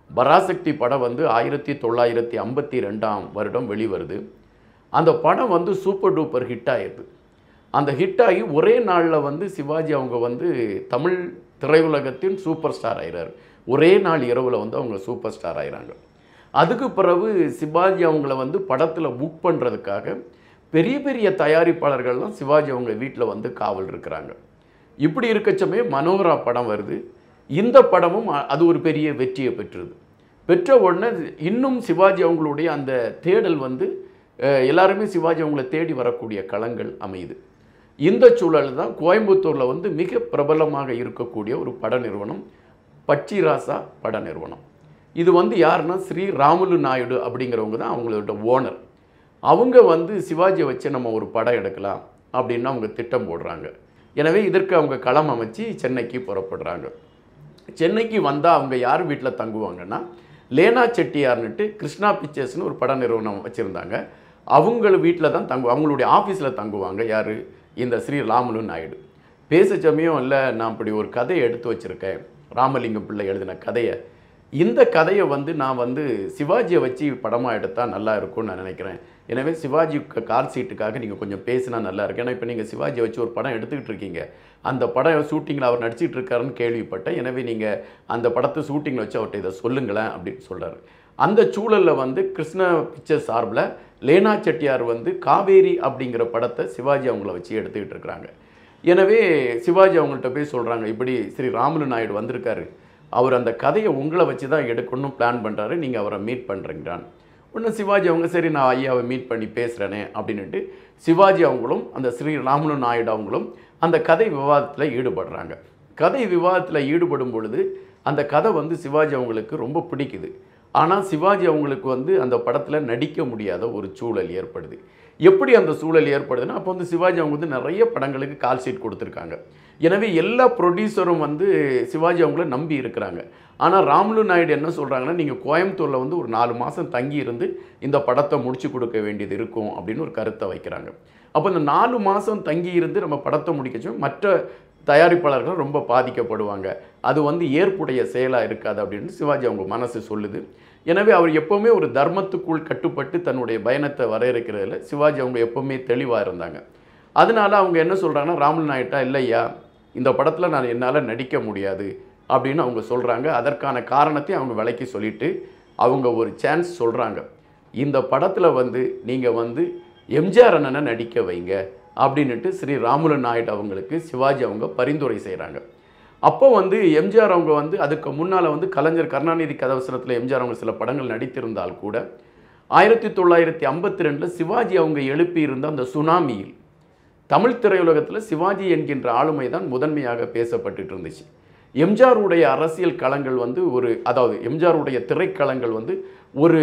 பராசக்தி படம் வந்து ஆயிரத்தி தொள்ளாயிரத்தி ஐம்பத்தி ரெண்டாம் வருடம் வெளிவருது அந்த படம் வந்து சூப்பர் டூப்பர் ஹிட் ஆயிடுது அந்த ஹிட் ஆகி ஒரே நாளில் வந்து சிவாஜி அவங்க வந்து தமிழ் திரையுலகத்தின் சூப்பர் ஸ்டார் ஆயிறாரு ஒரே நாள் இரவில் வந்து அவங்க சூப்பர் ஸ்டார் ஆயிறாங்க அதுக்கு பிறகு சிவாஜி அவங்கள வந்து படத்தில் புக் பண்ணுறதுக்காக பெரிய பெரிய தயாரிப்பாளர்கள்லாம் சிவாஜி அவங்க வீட்டில் வந்து காவல் இருக்கிறாங்க இப்படி இருக்கச்சமே மனோகரா படம் வருது இந்த படமும் அ- அது ஒரு பெரிய வெற்றியை பெற்றது பெற்ற உடனே இன்னும் சிவாஜி அவங்களுடைய அந்த தேடல் வந்து அஹ், எல்லாருமே சிவாஜி அவங்கள தேடி வரக்கூடிய களங்கள் அமையுது இந்த சூழல் தான் கோயம்புத்தூரில் வந்து மிக பிரபலமாக இருக்கக்கூடிய ஒரு பட நிறுவனம் பச்சிராசா பட நிறுவனம் இது வந்து யாருன்னா ஸ்ரீ ராமுலு நாயுடு அப்படிங்கிறவங்க தான் அவங்களோட ஓனர் அவங்க வந்து சிவாஜியை வச்சு நம்ம ஒரு படம் எடுக்கலாம் அப்படின்னு அவங்க திட்டம் போடுறாங்க எனவே இதற்கு அவங்க களம் அமைச்சு சென்னைக்கு புறப்படுறாங்க சென்னைக்கு வந்தால் அவங்க யார் வீட்டில் தங்குவாங்கன்னா லேனா செட்டியார்னுட்டு கிருஷ்ணா பிக்சர்ஸ்னு ஒரு பட நிறுவனம் வச்சுருந்தாங்க அவங்கள வீட்டில் தான் தங்கு அவங்களுடைய ஆஃபீஸில் தங்குவாங்க யார் இந்த ஸ்ரீ ராமுலு நாயுடு பேச சமயம் இல்லை நான் இப்படி ஒரு கதையை எடுத்து வச்சுருக்கேன் ராமலிங்கம் பிள்ளை எழுதின கதையை இந்த கதையை வந்து நான் வந்து சிவாஜியை வச்சு படமாக எடுத்தால் நல்லா இருக்கும்னு நான் நினைக்கிறேன் எனவே சிவாஜி க- கால் சீட்டுக்காக நீங்கள் கொஞ்சம் பேசினா நல்லா இருக்கும் ஏன்னா இப்போ நீங்கள் சிவாஜியை வச்சு ஒரு படம் எடுத்துக்கிட்டு இருக்கீங்க அந்த படம் ஷூட்டிங்கில் அவர் நடிச்சிட்டு இருக்காருன்னு கேள்விப்பட்டேன் எனவே நீங்கள் அந்த படத்தை ஷூட்டிங்கில் வச்சு அவர்கிட்ட இதை சொல்லுங்களேன் அப்படின்னு சொல்கிறாரு அந்த சூழலில் வந்து கிருஷ்ண பிக்சர் சார்பில் லேனா செட்டியார் வந்து காவேரி அப்படிங்கிற படத்தை சிவாஜி அவங்கள வச்சு எடுத்துக்கிட்டு இருக்கிறாங்க எனவே சிவாஜி அவங்கள்ட்ட போய் சொல்கிறாங்க இப்படி ஸ்ரீ ராமுலு நாயுடு வந்திருக்காரு அவர் அந்த கதையை உங்களை வச்சு தான் எடுக்கணும்னு பிளான் பண்ணுறாரு நீங்கள் அவரை மீட் பண்ணுறீங்களான்னு உடனே சிவாஜி அவங்க சரி நான் ஐயாவை மீட் பண்ணி பேசுகிறேனே அப்படின்னுட்டு சிவாஜி அவங்களும் அந்த ஸ்ரீ ராமுலு நாயுடு அவங்களும் அந்த கதை விவாதத்தில் ஈடுபடுறாங்க கதை விவாதத்தில் ஈடுபடும் பொழுது அந்த கதை வந்து சிவாஜி அவங்களுக்கு ரொம்ப பிடிக்குது ஆனால் சிவாஜி அவங்களுக்கு வந்து அந்த படத்தில் நடிக்க முடியாத ஒரு சூழல் ஏற்படுது எப்படி அந்த சூழல் ஏற்படுதுன்னா அப்போ வந்து சிவாஜி அவங்க வந்து நிறைய படங்களுக்கு கால் ஷீட் கொடுத்துருக்காங்க எனவே எல்லா ப்ரொடியூசரும் வந்து சிவாஜி அவங்கள நம்பி இருக்கிறாங்க ஆனால் ராமுலு நாயுடு என்ன சொல்கிறாங்கன்னா நீங்கள் கோயம்புத்தூரில் வந்து ஒரு நாலு மாதம் தங்கி இருந்து இந்த படத்தை முடிச்சு கொடுக்க வேண்டியது இருக்கும் அப்படின்னு ஒரு கருத்தை வைக்கிறாங்க அப்போ இந்த நாலு மாதம் தங்கி இருந்து நம்ம படத்தை முடிக்கச்சும் மற்ற தயாரிப்பாளர்கள் ரொம்ப பாதிக்கப்படுவாங்க அது வந்து ஏற்புடைய செயலாக இருக்காது அப்படின்னு சிவாஜி அவங்க மனசு சொல்லுது எனவே அவர் எப்போவுமே ஒரு தர்மத்துக்குள் கட்டுப்பட்டு தன்னுடைய பயணத்தை வரையறுக்கிறதுல சிவாஜி அவங்க எப்போவுமே தெளிவாக இருந்தாங்க அதனால அவங்க என்ன சொல்கிறாங்கன்னா ராமுல் நாயிட்டா இல்லையா இந்த படத்தில் நான் என்னால் நடிக்க முடியாது அப்படின்னு அவங்க சொல்கிறாங்க அதற்கான காரணத்தை அவங்க விலைக்கு சொல்லிட்டு அவங்க ஒரு சான்ஸ் சொல்கிறாங்க இந்த படத்தில் வந்து நீங்கள் வந்து எம்ஜிஆர் அண்ணனை நடிக்க வைங்க அப்படின்னுட்டு ஸ்ரீ ராமுலு நாயுடு அவங்களுக்கு சிவாஜி அவங்க பரிந்துரை செய்கிறாங்க அப்போ வந்து எம்ஜிஆர் அவங்க வந்து அதுக்கு முன்னால் வந்து கலைஞர் கருணாநிதி கதவசனத்தில் எம்ஜிஆர் அவங்க சில படங்கள் நடித்திருந்தால் கூட ஆயிரத்தி தொள்ளாயிரத்தி ஐம்பத்தி ரெண்டில் சிவாஜி அவங்க எழுப்பியிருந்த அந்த சுனாமியில் தமிழ் திரையுலகத்தில் சிவாஜி என்கின்ற ஆளுமை தான் முதன்மையாக பேசப்பட்டுட்டு இருந்துச்சு எம்ஜிஆருடைய அரசியல் களங்கள் வந்து ஒரு அதாவது எம்ஜிஆருடைய திரைக்களங்கள் வந்து ஒரு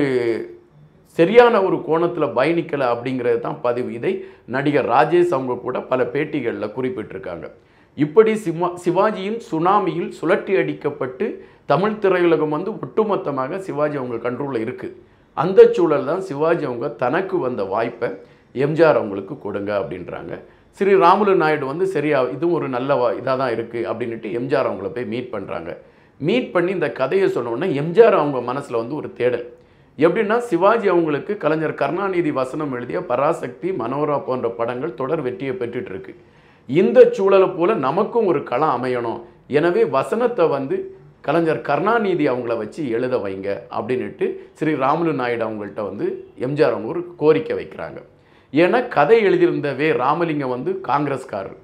சரியான ஒரு கோணத்தில் பயணிக்கலை அப்படிங்கிறது தான் பதிவு இதை நடிகர் ராஜேஷ் அவங்க கூட பல பேட்டிகளில் குறிப்பிட்டிருக்காங்க இப்படி சிவா சிவாஜியின் சுனாமியில் சுழற்றி அடிக்கப்பட்டு தமிழ் திரையுலகம் வந்து ஒட்டுமொத்தமாக சிவாஜி அவங்க கண்ட்ரோலில் இருக்குது அந்த சூழல் தான் சிவாஜி அவங்க தனக்கு வந்த வாய்ப்பை எம்ஜிஆர் அவங்களுக்கு கொடுங்க அப்படின்றாங்க ஸ்ரீ ராமுலு நாயுடு வந்து சரியா இதுவும் ஒரு நல்ல இதாக தான் இருக்குது அப்படின்னுட்டு எம்ஜிஆர் அவங்கள போய் மீட் பண்ணுறாங்க மீட் பண்ணி இந்த கதையை சொன்ன உடனே எம்ஜிஆர் அவங்க மனசில் வந்து ஒரு தேடல் எப்படின்னா சிவாஜி அவங்களுக்கு கலைஞர் கருணாநிதி வசனம் எழுதிய பராசக்தி மனோரா போன்ற படங்கள் தொடர் வெற்றியை பெற்றுட்டு இருக்கு இந்த சூழலை போல நமக்கும் ஒரு களம் அமையணும் எனவே வசனத்தை வந்து கலைஞர் கருணாநிதி அவங்கள வச்சு எழுத வைங்க அப்படின்னுட்டு ஸ்ரீ ராமுலு நாயுடு அவங்கள்ட்ட வந்து எம்ஜிஆர் அவங்க ஒரு கோரிக்கை வைக்கிறாங்க ஏன்னா கதை எழுதியிருந்த வே ராமலிங்கம் வந்து காங்கிரஸ்காரர்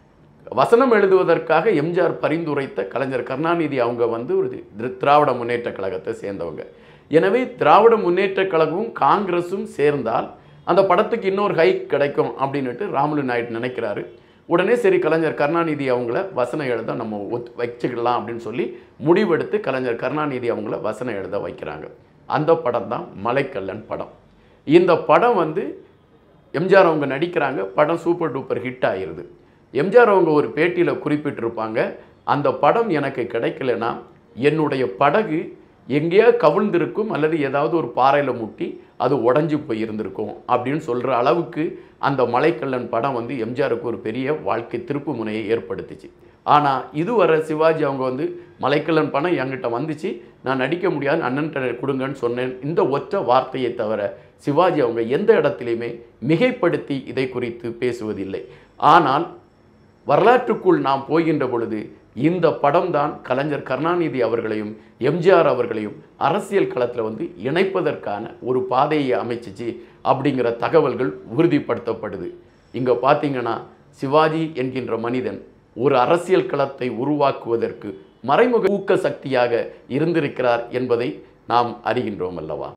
வசனம் எழுதுவதற்காக எம்ஜிஆர் பரிந்துரைத்த கலைஞர் கருணாநிதி அவங்க வந்து ஒரு திரு- திராவிட முன்னேற்ற கழகத்தை சேர்ந்தவங்க எனவே திராவிட முன்னேற்ற கழகமும் காங்கிரஸும் சேர்ந்தால் அந்த படத்துக்கு இன்னொரு ஹைக் கிடைக்கும் அப்படின்னுட்டு ராமுலு நாயுடு நினைக்கிறாரு உடனே சரி கலைஞர் கருணாநிதி அவங்கள வசனம் எழுத நம்ம ஒத்து வச்சுக்கலாம் அப்படின்னு சொல்லி முடிவெடுத்து கலைஞர் கருணாநிதி அவங்கள வசனம் எழுத வைக்கிறாங்க அந்த படம் தான் மலைக்கல்லன் படம் இந்த படம் வந்து எம்ஜிஆர் அவங்க நடிக்கிறாங்க படம் சூப்பர் டூப்பர் ஹிட் ஆயிருது எம்ஜிஆர் அவங்க ஒரு பேட்டியில் குறிப்பிட்டிருப்பாங்க அந்த படம் எனக்கு கிடைக்கலனா என்னுடைய படகு எங்கேயோ கவிழ்ந்திருக்கும் அல்லது ஏதாவது ஒரு பாறையில் முட்டி அது உடஞ்சி போய் இருந்திருக்கும் அப்படின்னு சொல்கிற அளவுக்கு அந்த மலைக்கல்லன் படம் வந்து எம்ஜிஆருக்கு ஒரு பெரிய வாழ்க்கை திருப்பு முனையை ஏற்படுத்துச்சு ஆனால் இதுவரை சிவாஜி அவங்க வந்து மலைக்கல்லன் பணம் என்கிட்ட வந்துச்சு நான் நடிக்க முடியாது அண்ணன்கிட்ட கொடுங்கன்னு சொன்னேன் இந்த ஒற்றை வார்த்தையை தவிர சிவாஜி அவங்க எந்த இடத்துலையுமே மிகைப்படுத்தி இதை குறித்து பேசுவதில்லை ஆனால் வரலாற்றுக்குள் நாம் போகின்ற பொழுது இந்த படம் தான் கலைஞர் கருணாநிதி அவர்களையும் எம்ஜிஆர் அவர்களையும் அரசியல் களத்தில் வந்து இணைப்பதற்கான ஒரு பாதையை அமைச்சிச்சு அப்படிங்கிற தகவல்கள் உறுதிப்படுத்தப்படுது இங்கே பார்த்தீங்கன்னா சிவாஜி என்கின்ற மனிதன் ஒரு அரசியல் களத்தை உருவாக்குவதற்கு மறைமுக ஊக்க சக்தியாக இருந்திருக்கிறார் என்பதை நாம் அறிகின்றோம் அல்லவா